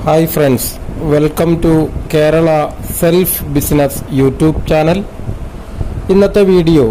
hi friends welcome to Kerala self business YouTube channel ഇന്നത്തെ video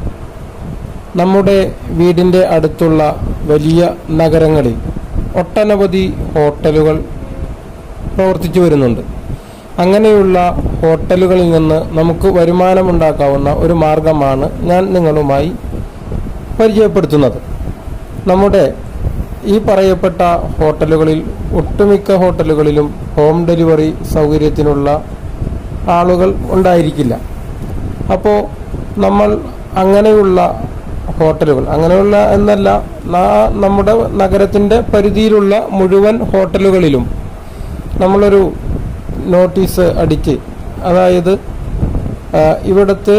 നമ്മുടെ വീടിൻ്റെ അടുത്തുള്ള വലിയ നഗരങ്ങളിൽ ഒട്ടനവധി ഹോട്ടലുകൾ പ്രവർത്തിച്ചു വരുന്നുണ്ട് അങ്ങനെയുള്ള ഹോട്ടലുകളിൽ നിന്ന് നമുക്ക് വരുമാനമുണ്ടാക്കാവുന്ന ഒരു മാർഗമാണ് ഞാൻ നിങ്ങളുമായി പരിചയപ്പെടുത്തുന്നത് നമ്മുടെ ഈ പറയപ്പെട്ട ഹോട്ടലുകളിൽ ഒട്ടുമിക്ക ഹോട്ടലുകളിലും ഹോം ഡെലിവറി സൗകര്യത്തിനുള്ള ആളുകൾ ഉണ്ടായിരിക്കില്ല അപ്പോൾ നമ്മൾ അങ്ങനെയുള്ള ഹോട്ടലുകൾ അങ്ങനെയുള്ള എന്നല്ല നാ- നമ്മുടെ നഗരത്തിൻ്റെ പരിധിയിലുള്ള മുഴുവൻ ഹോട്ടലുകളിലും നമ്മളൊരു നോട്ടീസ് അടിച്ച് അതായത് ആ, ഇവിടുത്തെ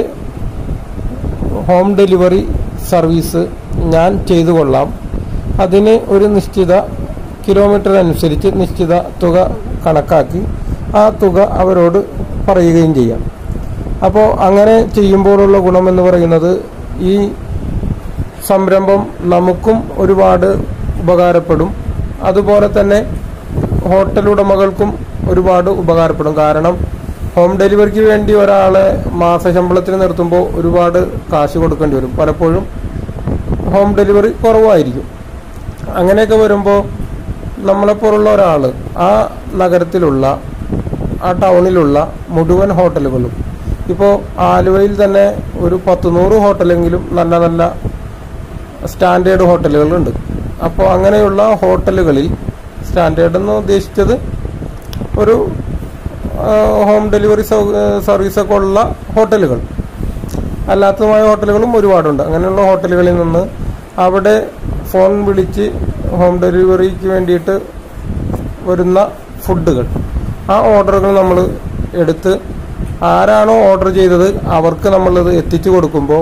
ഹോം ഡെലിവറി സർവീസ് ഞാൻ ചെയ്തു കൊള്ളാം അതിന് ഒരു നിശ്ചിത കിലോമീറ്റർ അനുസരിച്ച് നിശ്ചിത തുക കണക്കാക്കി ആ തുക അവരോട് പറയുകയും ചെയ്യാം അപ്പോൾ അങ്ങനെ ചെയ്യുമ്പോഴുള്ള ഗുണമെന്ന് പറയുന്നത് ഈ സംരംഭം നമുക്കും ഒരുപാട് ഉപകാരപ്പെടും അതുപോലെ തന്നെ ഹോട്ടൽ ഉടമകൾക്കും ഒരുപാട് ഉപകാരപ്പെടും കാരണം ഹോം ഡെലിവറിക്ക് വേണ്ടി ഒരാളെ മാസശമ്പളത്തിന് നിർത്തുമ്പോൾ ഒരുപാട് കാശ് കൊടുക്കേണ്ടി വരും പലപ്പോഴും ഹോം ഡെലിവറി കുറവായിരിക്കും അങ്ങനെയൊക്കെ വരുമ്പോൾ നമ്മളെപ്പോലുള്ള ഒരാൾ ആ നഗരത്തിലുള്ള ആ ടൗണിലുള്ള മുഴുവൻ ഹോട്ടലുകളും ഇപ്പോൾ ആലുവയിൽ തന്നെ ഒരു പത്ത് നൂറ് ഹോട്ടലെങ്കിലും നല്ല നല്ല സ്റ്റാൻഡേർഡ് ഹോട്ടലുകളുണ്ട് അപ്പോൾ അങ്ങനെയുള്ള ഹോട്ടലുകളിൽ സ്റ്റാൻഡേർഡ് എന്ന് ഉദ്ദേശിച്ചത് ഒരു ആ, ഹോം ഡെലിവറി സൗ സർവീസൊക്കെ ഉള്ള ഹോട്ടലുകൾ അല്ലാത്തതുമായ ഹോട്ടലുകളും ഒരുപാടുണ്ട് അങ്ങനെയുള്ള ഹോട്ടലുകളിൽ നിന്ന് അവിടെ ഫോൺ വിളിച്ച് ഹോം ഡെലിവറിക്ക് വേണ്ടിയിട്ട് വരുന്ന ഫുഡുകൾ ആ ഓർഡറുകൾ നമ്മൾ എടുത്ത് ആരാണോ ഓർഡർ ചെയ്തത് അവർക്ക് നമ്മളിത് എത്തിച്ചു കൊടുക്കുമ്പോൾ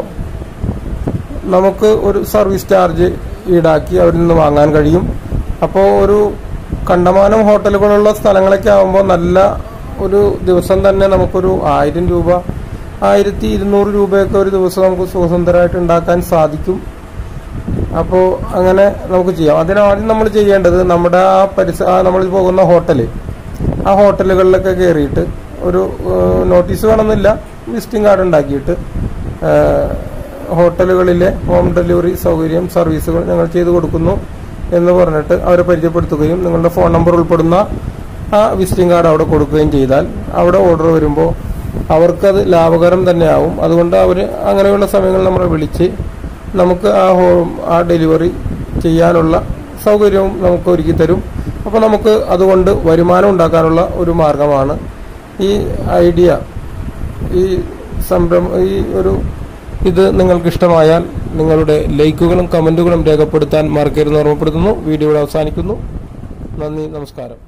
നമുക്ക് ഒരു സർവീസ് ചാർജ് ഈടാക്കി അവരിൽ നിന്ന് വാങ്ങാൻ കഴിയും അപ്പോൾ ഒരു കണ്ടമാനം ഹോട്ടലുകളുള്ള സ്ഥലങ്ങളൊക്കെ ആകുമ്പോൾ നല്ല ഒരു ദിവസം തന്നെ നമുക്കൊരു ആയിരം രൂപ ആയിരത്തി ഇരുന്നൂറ് രൂപയൊക്കെ ഒരു ദിവസം നമുക്ക് സുഖസുന്ദരമായിട്ട് ഉണ്ടാക്കാൻ സാധിക്കും അപ്പോൾ അങ്ങനെ നമുക്ക് ചെയ്യാം അതിനാദ്യം നമ്മൾ ചെയ്യേണ്ടത് നമ്മുടെ ആ പരിസ ആ നമ്മൾ പോകുന്ന ഹോട്ടൽ ആ ഹോട്ടലുകളിലൊക്കെ കയറിയിട്ട് ഒരു ഏഹ്, നോട്ടീസ് വേണമെന്നില്ല വിസിറ്റിംഗ് കാർഡ് ഉണ്ടാക്കിയിട്ട് ഏഹ്, ഹോട്ടലുകളിലെ ഹോം ഡെലിവറി സൗകര്യം സർവീസുകൾ ഞങ്ങൾ ചെയ്തു കൊടുക്കുന്നു എന്ന് പറഞ്ഞിട്ട് അവരെ പരിചയപ്പെടുത്തുകയും നിങ്ങളുടെ ഫോൺ നമ്പർ ഉൾപ്പെടുന്ന ആ വിസിറ്റിംഗ് കാർഡ് അവിടെ കൊടുക്കുകയും ചെയ്താൽ അവിടെ ഓർഡർ വരുമ്പോൾ അവർക്കത് ലാഭകരം തന്നെയാവും അതുകൊണ്ട് അവർ അങ്ങനെയുള്ള സമയങ്ങളിൽ നമ്മളെ വിളിച്ച് നമുക്ക് ആ ഹോം ആ ഡെലിവറി ചെയ്യാനുള്ള സൗകര്യവും നമുക്ക് ഒരുക്കി തരും അപ്പോൾ നമുക്ക് അതുകൊണ്ട് വരുമാനം ഉണ്ടാക്കാനുള്ള ഒരു മാർഗമാണ് ഈ ഐഡിയ ഈ സംരംഭം ഈ ഒരു ഇത് നിങ്ങൾക്ക് ഇഷ്ടമായാൽ നിങ്ങളുടെ ലൈക്കുകളും കമൻറ്റുകളും രേഖപ്പെടുത്താൻ മറക്കരുതെന്ന് ഓർമ്മപ്പെടുത്തുന്നു വീഡിയോ ഇവിടെ അവസാനിക്കുന്നു നന്ദി നമസ്കാരം